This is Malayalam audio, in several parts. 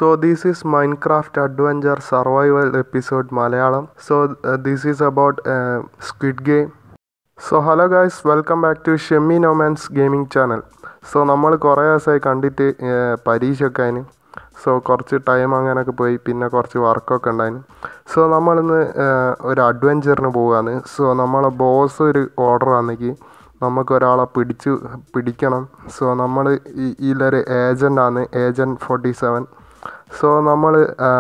So this is Minecraft Adventure Survival episode Malayalam. So uh, this is about uh, Squid Game. So hello guys welcome back to Shemmy നോമാൻസ് ഗെയിമിംഗ് ചാനൽ സോ നമ്മൾ കുറേ ദിവസമായി കണ്ടിട്ട് ഏർ, പരീക്ഷയൊക്കെ അതിന് സോ കുറച്ച് ടൈം അങ്ങനെയൊക്കെ പോയി പിന്നെ കുറച്ച് വർക്കൊക്കെ ഉണ്ടായിരുന്നു സോ നമ്മളിന്ന് ഏർ, ഒരു അഡ്വഞ്ചറിന് പോവുകയാണ് സോ നമ്മളെ ബോസ് ഒരു ഓർഡർ ആണെങ്കിൽ നമുക്ക് ഒരാളെ പിടിച്ച് പിടിക്കണം സോ നമ്മൾ ഇതിലൊരു ഏജൻ്റാണ് ഏജൻറ്റ് ഫോർട്ടി സെവൻ സോ നമ്മൾ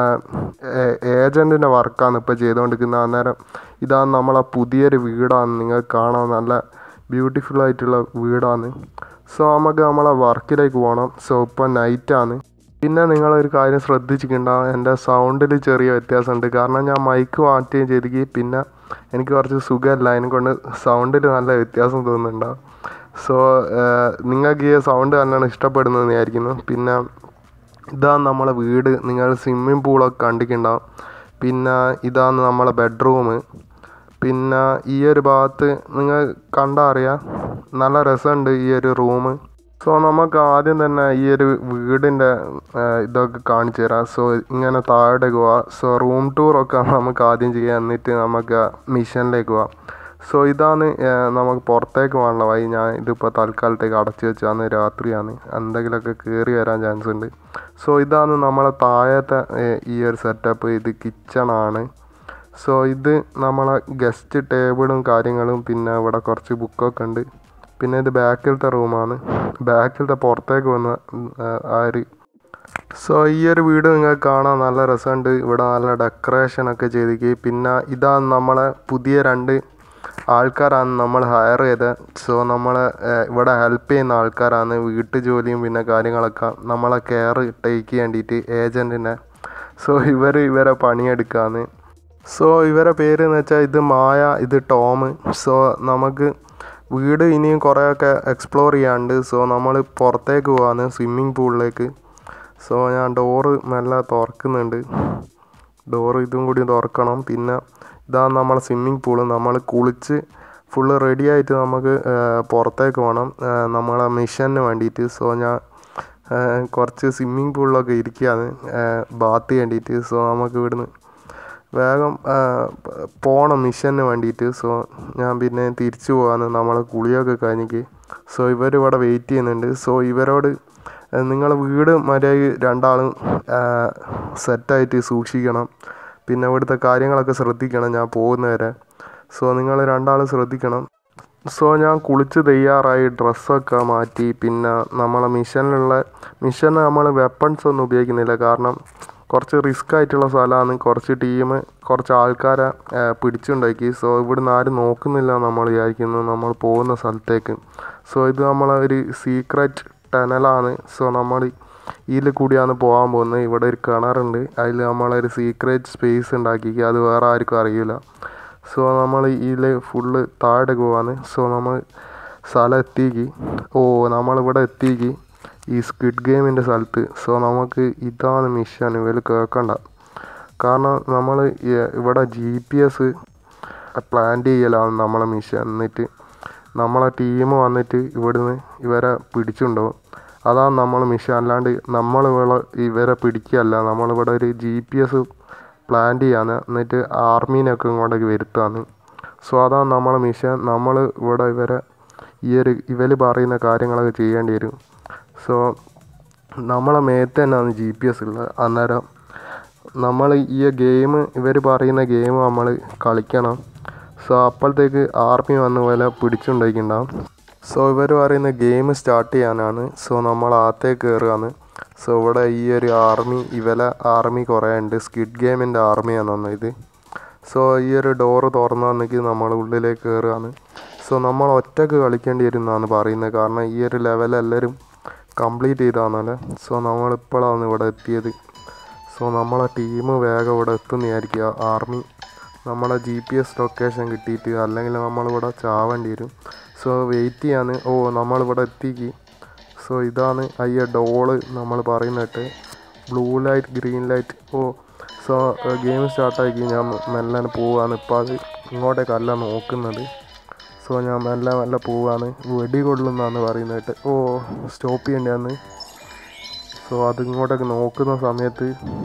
ഏജൻറ്റിൻ്റെ വർക്കാണ് ഇപ്പോൾ ചെയ്തുകൊണ്ടിരിക്കുന്നത് അന്നേരം ഇതാണ് നമ്മളെ പുതിയൊരു വീടാണ് നിങ്ങൾക്ക് കാണാൻ നല്ല ബ്യൂട്ടിഫുൾ ആയിട്ടുള്ള വീടാണ് സോ നമുക്ക് നമ്മളെ വർക്കിലേക്ക് പോകണം സോ ഇപ്പോൾ നൈറ്റാണ് പിന്നെ നിങ്ങളൊരു കാര്യം ശ്രദ്ധിച്ചിട്ടുണ്ടാവും എൻ്റെ സൗണ്ടിൽ ചെറിയ വ്യത്യാസമുണ്ട് കാരണം ഞാൻ മൈക്ക് മാറ്റുകയും ചെയ്തിക്ക് പിന്നെ എനിക്ക് കുറച്ച് സുഖമല്ല അതിനെക്കൊണ്ട് സൗണ്ടിൽ നല്ല വ്യത്യാസം തോന്നുന്നുണ്ടാവും സോ നിങ്ങൾക്ക് ഈ സൗണ്ട് തന്നെയാണ് ഇഷ്ടപ്പെടുന്നതെന്ന് വിചാരിക്കുന്നു പിന്നെ ഇതാണ് നമ്മളെ വീട് നിങ്ങൾ സ്വിമ്മിംഗ് പൂളൊക്കെ കണ്ടിട്ടുണ്ടാവും പിന്നെ ഇതാണ് നമ്മളെ ബെഡ്റൂം പിന്നെ ഈ ഒരു ഭാഗത്ത് നിങ്ങൾ കണ്ടാൽ അറിയാം നല്ല രസമുണ്ട് ഈ ഒരു റൂം സോ നമുക്ക് ആദ്യം തന്നെ ഈ ഒരു വീടിൻ്റെ ഇതൊക്കെ കാണിച്ചു തരാം സോ ഇങ്ങനെ താഴേക്ക് പോവാം സോ റൂം ടൂറൊക്കെ നമുക്ക് ആദ്യം ചെയ്യാം എന്നിട്ട് നമുക്ക് മിഷനിലേക്ക് പോവാം സോ ഇതാണ് ഏർ, നമുക്ക് പുറത്തേക്ക് പോകാനുള്ള വഴി ഞാൻ ഇതിപ്പോൾ തൽക്കാലത്തേക്ക് അടച്ചു വെച്ചാണ് രാത്രിയാണ് എന്തെങ്കിലുമൊക്കെ കയറി വരാൻ ചാൻസ് ഉണ്ട് സോ ഇതാണ് നമ്മളെ താഴത്തെ ഏർ, ഈ ഒരു സെറ്റപ്പ് ഇത് കിച്ചണാണ് സോ ഇത് നമ്മളെ ഗസ്റ്റ് ടേബിളും കാര്യങ്ങളും പിന്നെ ഇവിടെ കുറച്ച് ബുക്കൊക്കെ ഉണ്ട് പിന്നെ ഇത് ബാക്കിലത്തെ റൂമാണ് ബാക്കിലത്തെ പുറത്തേക്ക് വന്ന ഉം, ഏർ, ആ ഒരു സോ ഈ ഒരു വീട് നിങ്ങൾക്ക് കാണാൻ നല്ല രസമുണ്ട് ഇവിടെ നല്ല ഡെക്കറേഷൻ ഒക്കെ ചെയ്തിക്ക് പിന്നെ ഇതാണ് നമ്മളെ പുതിയ രണ്ട് ആൾക്കാരാണ് നമ്മൾ ഹയർ ചെയ്തത് സോ നമ്മളെ ഏർ, ഇവിടെ ഹെൽപ്പ് ചെയ്യുന്ന ആൾക്കാരാണ് വീട്ടു ജോലിയും പിന്നെ കാര്യങ്ങളൊക്കെ നമ്മളെ കെയർ ടേക്ക് വേണ്ടിയിട്ട് ഏജൻറ്റിനെ സോ ഇവർ ഇവരെ പണിയെടുക്കാന്ന് സോ ഇവരെ പേര് എന്ന് വെച്ചാൽ ഇത് മായ ഇത് ടോം സോ നമുക്ക് വീട് ഇനിയും കുറേയൊക്കെ എക്സ്പ്ലോർ ചെയ്യാണ്ട് സോ നമ്മൾ പുറത്തേക്ക് പോവാണ് സ്വിമ്മിങ് പൂളിലേക്ക് സോ ഞാൻ ഡോറ് മെല്ലെ തുറക്കുന്നുണ്ട് ഡോറ് ഇതും കൂടി തുറക്കണം പിന്നെ ഇതാണ് നമ്മളെ സ്വിമ്മിങ് പൂള് നമ്മൾ കുളിച്ച് ഫുള്ള് റെഡി ആയിട്ട് നമുക്ക് ഏർ, പുറത്തേക്ക് പോകണം ഏർ, നമ്മളെ മിഷന് വേണ്ടിയിട്ട് സോ ഞാൻ ഏർ, കുറച്ച് സ്വിമ്മിങ് പൂളിലൊക്കെ ഇരിക്കുകയാണ് ബാത്ത് വേണ്ടിയിട്ട് സോ നമുക്ക് ഇവിടുന്ന് വേഗം ഏർ, പ- പോണം മിഷന് വേണ്ടിയിട്ട് സോ ഞാൻ പിന്നെ തിരിച്ചു പോകാന്ന് നമ്മളെ കുളിയൊക്കെ കഴിഞ്ഞിട്ട് സോ ഇവർ ഇവിടെ വെയിറ്റ് ചെയ്യുന്നുണ്ട് സോ ഇവരോട് നിങ്ങൾ വീട് മര്യാദ രണ്ടാളും സെറ്റായിട്ട് സൂക്ഷിക്കണം പിന്നെ ഇവിടുത്തെ കാര്യങ്ങളൊക്കെ ശ്രദ്ധിക്കണം ഞാൻ പോകുന്നവരെ സോ നിങ്ങൾ രണ്ടാളും ശ്രദ്ധിക്കണം സോ ഞാൻ കുളിച്ച് തയ്യാറായി ഡ്രസ്സൊക്കെ മാറ്റി പിന്നെ നമ്മളെ മിഷനിലുള്ള മിഷന് നമ്മൾ വെപ്പൺസ് ഒന്നും ഉപയോഗിക്കുന്നില്ല കാരണം കുറച്ച് റിസ്ക് ആയിട്ടുള്ള സ്ഥലമാണ് കുറച്ച് ടീം കുറച്ച് ആൾക്കാരെ ഏർ, പിടിച്ചുണ്ടാക്കി സോ ഇവിടുന്ന് ആരും നോക്കുന്നില്ല നമ്മൾ വിചാരിക്കുന്നു നമ്മൾ പോകുന്ന സ്ഥലത്തേക്ക് സോ ഇത് നമ്മളെ ഒരു സീക്രട്ട് ടനലാണ് സോ നമ്മൾ ഇതിൽ കൂടിയാണ് പോകാൻ പോകുന്നത് ഇവിടെ ഒരു കിണറുണ്ട് അതിൽ നമ്മളൊരു സീക്രട്ട് സ്പേസ് ഉണ്ടാക്കി അത് വേറെ ആർക്കും അറിയില്ല സോ നമ്മൾ ഇതിൽ ഫുള്ള് താഴെ പോവാണ് സോ നമ്മൾ സ്ഥലം എത്തിക്ക് ഓ നമ്മളിവിടെ എത്തിക്ക് ഈ സ്ക്വിഡ് ഗെയിമിൻ്റെ സ്ഥലത്ത് സോ നമുക്ക് ഇതാണ് മിഷൻ ഇവർ കേൾക്കണ്ട കാരണം നമ്മൾ ഇവിടെ ജി പി എസ് പ്ലാൻ ചെയ്യലാണ് നമ്മളെ മിഷൻ എന്നിട്ട് നമ്മളെ ടീം വന്നിട്ട് ഇവിടുന്ന് ഇവരെ പിടിച്ചുണ്ടാവും അതാണ് നമ്മൾ മിഷൻ അല്ലാണ്ട് നമ്മൾ ഇവിടെ ഇവരെ പിടിക്കുകയല്ല നമ്മളിവിടെ ഒരു ജി പി എസ് പ്ലാൻ ചെയ്യാണ് എന്നിട്ട് ആർമീനൊക്കെ ഇങ്ങോട്ടേക്ക് വരുത്താണ് സോ അതാണ് നമ്മളെ മിഷൻ നമ്മൾ ഇവിടെ ഇവരെ ഈ ഒരു ഇവർ പറയുന്ന കാര്യങ്ങളൊക്കെ ചെയ്യേണ്ടി വരും സോ നമ്മളെ മേത്ത് തന്നെയാണ് ജി പി എസ് ഉള്ളത് അന്നേരം നമ്മൾ ഈ ഗെയിം ഇവർ പറയുന്ന ഗെയിം നമ്മൾ കളിക്കണം സോ അപ്പോഴത്തേക്ക് ആർമി വന്ന് പോലെ പിടിച്ചുണ്ടാക്കിയിട്ടുണ്ടാവും സോ ഇവർ പറയുന്ന ഗെയിം സ്റ്റാർട്ട് ചെയ്യാനാണ് സോ നമ്മൾ അകത്തേക്ക് കയറുകയാണ് സോ ഇവിടെ ഈ ഒരു ആർമി ഇവലെ ആർമി കുറേ ഉണ്ട് സ്കിഡ് ഗെയിമിൻ്റെ ആർമിയാണ് ഇത് സോ ഈ ഒരു ഡോറ് തുറന്നു വന്നെങ്കിൽ നമ്മൾ ഉള്ളിലേക്ക് കയറുകയാണ് സോ നമ്മൾ ഒറ്റക്ക് കളിക്കേണ്ടി വരും എന്നാണ് പറയുന്നത് കാരണം ഈ ഒരു ലെവൽ എല്ലാവരും കംപ്ലീറ്റ് ചെയ്താണല്ലേ സോ നമ്മളിപ്പോഴാണ് ഇവിടെ എത്തിയത് സോ നമ്മളെ ടീം വേഗം ഇവിടെ എത്തുന്ന വിചാരിക്കുക ആർമി നമ്മളെ ജി പി എസ് ലൊക്കേഷൻ കിട്ടിയിട്ട് അല്ലെങ്കിൽ നമ്മളിവിടെ ചാവേണ്ടി വരും സോ വെയിറ്റ് ചെയ്യാൻ ഓ നമ്മളിവിടെ എത്തിക്ക് സോ ഇതാണ് അയ്യ ഡോള് നമ്മൾ പറയുന്നിട്ട് ബ്ലൂ ലൈറ്റ് ഗ്രീൻ ലൈറ്റ് ഓ സോ ഗെയിം സ്റ്റാർട്ടാക്കി ഞാൻ മെല്ലെ പോവാണ് ഇപ്പോൾ അത് ഇങ്ങോട്ടേക്കല്ല നോക്കുന്നത് സോ ഞാൻ മെല്ലെ മെല്ലെ പോവാണ് വെടി കൊള്ളുന്നാണ് പറയുന്നത് ഓ സ്റ്റോപ്പ് ചെയ്യേണ്ടതെന്ന് സോ സോ അതിങ്ങോട്ടൊക്കെ നോക്കുന്ന സമയത്ത്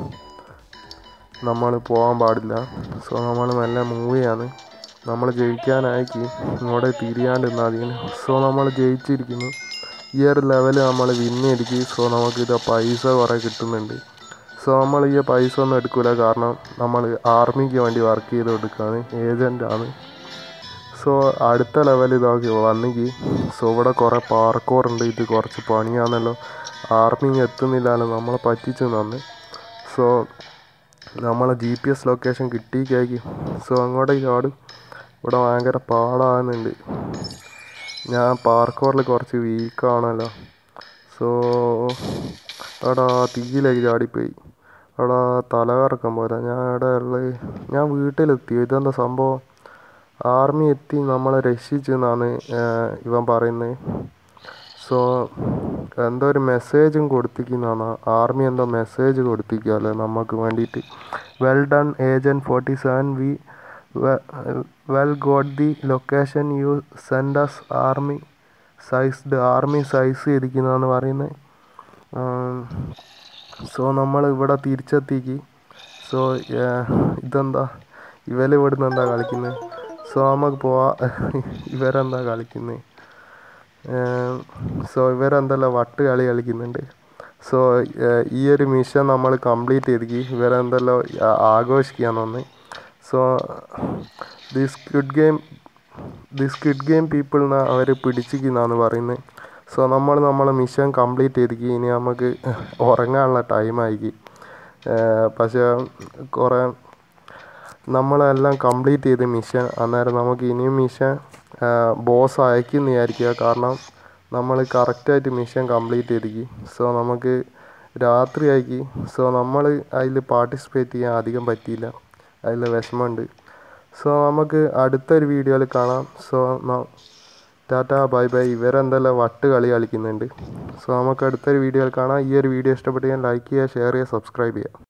നമ്മൾ പോകാൻ പാടില്ല സോ നമ്മൾ നല്ല മൂവിയാണ് നമ്മൾ ജയിക്കാനായിക്ക് ഇങ്ങോട്ട് തിരിയാണ്ട് നിന്നാൽ മതി സോ നമ്മൾ ജയിച്ചിരിക്കുന്നു ഈ ഒരു ലെവൽ നമ്മൾ വിന്നടിക്ക് സോ നമുക്കിത് പൈസ കുറേ കിട്ടുന്നുണ്ട് സോ നമ്മൾ ഈ പൈസ ഒന്നും എടുക്കില്ല കാരണം നമ്മൾ ആർമിക്ക് വേണ്ടി വർക്ക് ചെയ്ത് കൊടുക്കുകയാണ് ഏജൻ്റാണ് സോ അടുത്ത ലെവൽ ഇതാക്കി വന്നെങ്കിൽ സോ ഇവിടെ കുറേ പാർക്കോറുണ്ട് ഇത് കുറച്ച് പണിയാണല്ലോ ആർമി എത്തുന്നില്ലല്ലോ നമ്മളെ പറ്റിച്ചു നന്ന് സോ നമ്മളെ ജി പി എസ് ലൊക്കേഷൻ കിട്ടിക്കാക്കി സോ അങ്ങോട്ടേക്ക് ചാടും ഇവിടെ ഭയങ്കര പാടാകുന്നുണ്ട് ഞാൻ പാർക്കോറിൽ കുറച്ച് വീക്കാണല്ലോ സോ എടാ തീയിലേക്ക് ചാടിപ്പോയി എടാ തലകറക്കം പോലെ ഞാൻ എവിടെ ഉള്ളത് ഞാൻ വീട്ടിലെത്തി ഇതെന്താ സംഭവം ആർമി എത്തി നമ്മളെ രക്ഷിച്ചു എന്നാണ് ഇവൻ പറയുന്നത് സോ എന്തോ ഒരു മെസ്സേജും കൊടുത്തിരിക്കുന്നതാണ് ആർമി എന്തോ മെസ്സേജ് കൊടുത്തിരിക്കുകയല്ലേ നമുക്ക് വേണ്ടിയിട്ട് well done agent forty seven we well got the location you send us army sized army size ചെയ്തിരിക്കുന്നതെന്ന് പറയുന്നത് സോ നമ്മൾ ഇവിടെ തിരിച്ചെത്തിക്ക് സോ ഇതെന്താ ഇവർ ഇവിടുന്ന് എന്താ കളിക്കുന്നത് സോ നമുക്ക് പോവാ ഇവരെന്താ കളിക്കുന്നത് സോ ഇവരെന്തല്ല വട്ട് കളി കളിക്കുന്നുണ്ട് സോ ഈ ഒരു മിഷൻ നമ്മൾ കംപ്ലീറ്റ് ചെയ്തിക്ക് ഇവരെന്തല്ലോ ആഘോഷിക്കാൻ വന്ന് so this Squid Game this Squid Game പീപ്പിളിനെ അവർ പിടിച്ചിരിക്കുന്നതാണ് പറയുന്നത് സോ നമ്മൾ നമ്മളെ മിഷൻ കംപ്ലീറ്റ് ചെയ്തിക്ക് ഇനി നമുക്ക് ഉറങ്ങാനുള്ള ടൈമായിക്ക് പക്ഷേ കുറേ നമ്മളെല്ലാം കംപ്ലീറ്റ് ചെയ്ത് മിഷൻ അന്നേരം നമുക്ക് ഇനിയും മിഷൻ ബോസ് അയക്കുന്ന വിചാരിക്കുക കാരണം നമ്മൾ കറക്റ്റായിട്ട് മിഷൻ കംപ്ലീറ്റ് ചെയ്തിക്ക് സോ നമുക്ക് രാത്രി ആക്കി സോ നമ്മൾ അതിൽ പാർട്ടിസിപ്പേറ്റ് ചെയ്യാൻ അധികം പറ്റിയില്ല അതിൽ വിഷമമുണ്ട് സോ നമുക്ക് അടുത്തൊരു വീഡിയോയിൽ കാണാം സോ ടാറ്റ ബൈ ബൈ ഇവരെന്തെല്ലാം വട്ട് കളി കളിക്കുന്നുണ്ട് സോ നമുക്ക് അടുത്തൊരു വീഡിയോയിൽ കാണാം ഈ ഒരു വീഡിയോ ഇഷ്ടപ്പെട്ട് ഞാൻ ലൈക്ക് ചെയ്യുക ഷെയർ ചെയ്യുക സബ്സ്ക്രൈബ് ചെയ്യുക